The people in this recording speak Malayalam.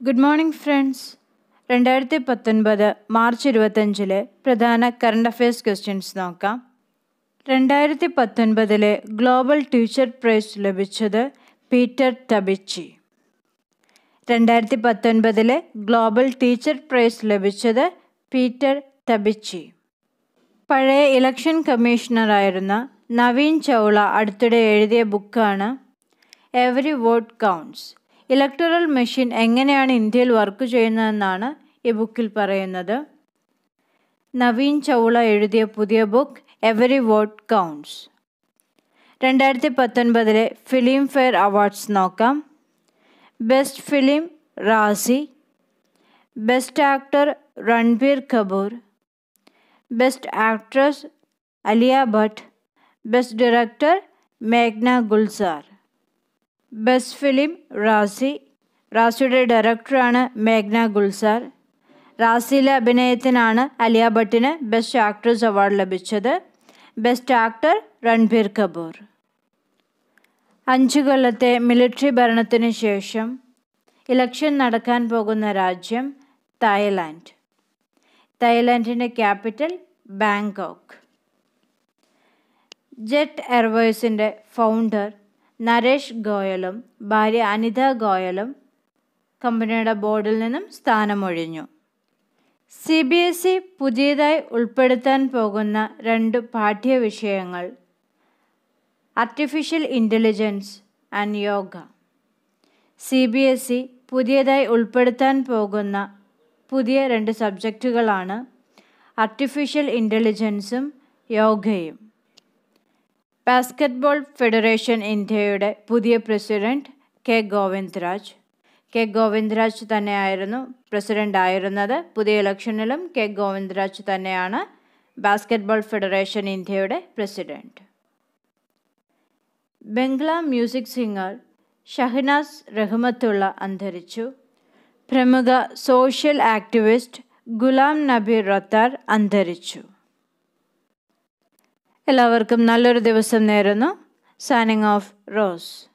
ഗുഡ് മോർണിംഗ് ഫ്രണ്ട്സ് രണ്ടായിരത്തി പത്തൊൻപത് മാർച്ച് ഇരുപത്തഞ്ചിലെ പ്രധാന കറണ്ട് അഫയേഴ്സ് ക്വസ്റ്റ്യൻസ് നോക്കാം രണ്ടായിരത്തി പത്തൊൻപതിലെ ഗ്ലോബൽ ടീച്ചർ പ്രൈസ് ലഭിച്ചത് പീറ്റർ ടബിച്ചി രണ്ടായിരത്തി പത്തൊൻപതിലെ ഗ്ലോബൽ ടീച്ചർ പ്രൈസ് ലഭിച്ചത് പീറ്റർ ടബിച്ചി പഴയ ഇലക്ഷൻ കമ്മീഷണറായിരുന്ന നവീൻ ചൗള അടുത്തിടെ എഴുതിയ ബുക്കാണ് every vote counts electoral machine എങ്ങനെയാണ് ഇന്ത്യയിൽ വർക്ക് ചെയ്യുന്നതെന്നാണ് ഈ ബുക്കിൽ പറയുന്നത് നവീൻ ചൗള എഴുതിയ പുതിയ ബുക്ക് എവറി വോട്ട് കൗണ്ട്സ് രണ്ടായിരത്തി പത്തൊൻപതിലെ ഫിലിം ഫെയർ അവാർഡ്സ് നോക്കാം best film Raazi best actor Ranbir Kapoor best actress Alia Bhatt best director മേഘ്ന ഗുൽസാർ ബെസ്റ്റ് ഫിലിം റാസി റാസിയുടെ ഡയറക്ടറാണ് മേഘ്ന ഗുൽസാർ റാസിയിലെ അഭിനയത്തിനാണ് അലിയ ഭട്ടിന് ബെസ്റ്റ് ആക്ട്രസ് അവാർഡ് ലഭിച്ചത് ബെസ്റ്റ് ആക്ടർ രൺബീർ കപൂർ അഞ്ചു കൊല്ലത്തെ മിലിറ്ററി ഭരണത്തിന് ശേഷം ഇലക്ഷൻ നടക്കാൻ പോകുന്ന രാജ്യം തായ്ലാൻഡ് തായ്ലാൻഡിൻ്റെ ക്യാപിറ്റൽ ബാങ്കോക്ക് ജെറ്റ് എയർവേസിൻ്റെ ഫൗണ്ടർ നരേഷ് ഗോയലും ഭാര്യ അനിത ഗോയലും കമ്പനിയുടെ ബോർഡിൽ നിന്നും സ്ഥാനമൊഴിഞ്ഞു സി ബി എസ് ഇ പുതിയതായി ഉൾപ്പെടുത്താൻ പോകുന്ന രണ്ട് പാഠ്യവിഷയങ്ങൾ artificial intelligence and yoga C B S E പുതിയതായി ഉൾപ്പെടുത്താൻ പോകുന്ന പുതിയ രണ്ട് സബ്ജക്റ്റുകളാണ് ആർട്ടിഫിഷ്യൽ ഇൻ്റലിജൻസും യോഗയും ബാസ്കറ്റ്ബോൾ ഫെഡറേഷൻ ഇന്ത്യയുടെ പുതിയ president K Govindraj K Govindraj തന്നെയായിരുന്നു പ്രസിഡന്റ് ആയിരുന്നത് പുതിയ ഇലക്ഷനിലും കെ ഗോവിന്ദ്രാജ് തന്നെയാണ് ബാസ്കറ്റ്ബോൾ ഫെഡറേഷൻ ഇന്ത്യയുടെ president Bangla music singer Shahnaz Rahmatulla അന്തരിച്ചു പ്രമുഖ സോഷ്യൽ ആക്ടിവിസ്റ്റ് ഗുലാം നബി റത്താർ അന്തരിച്ചു എല്ലാവർക്കും നല്ലൊരു ദിവസം നേരുന്നു സൈനിങ് ഓഫ് റോസ്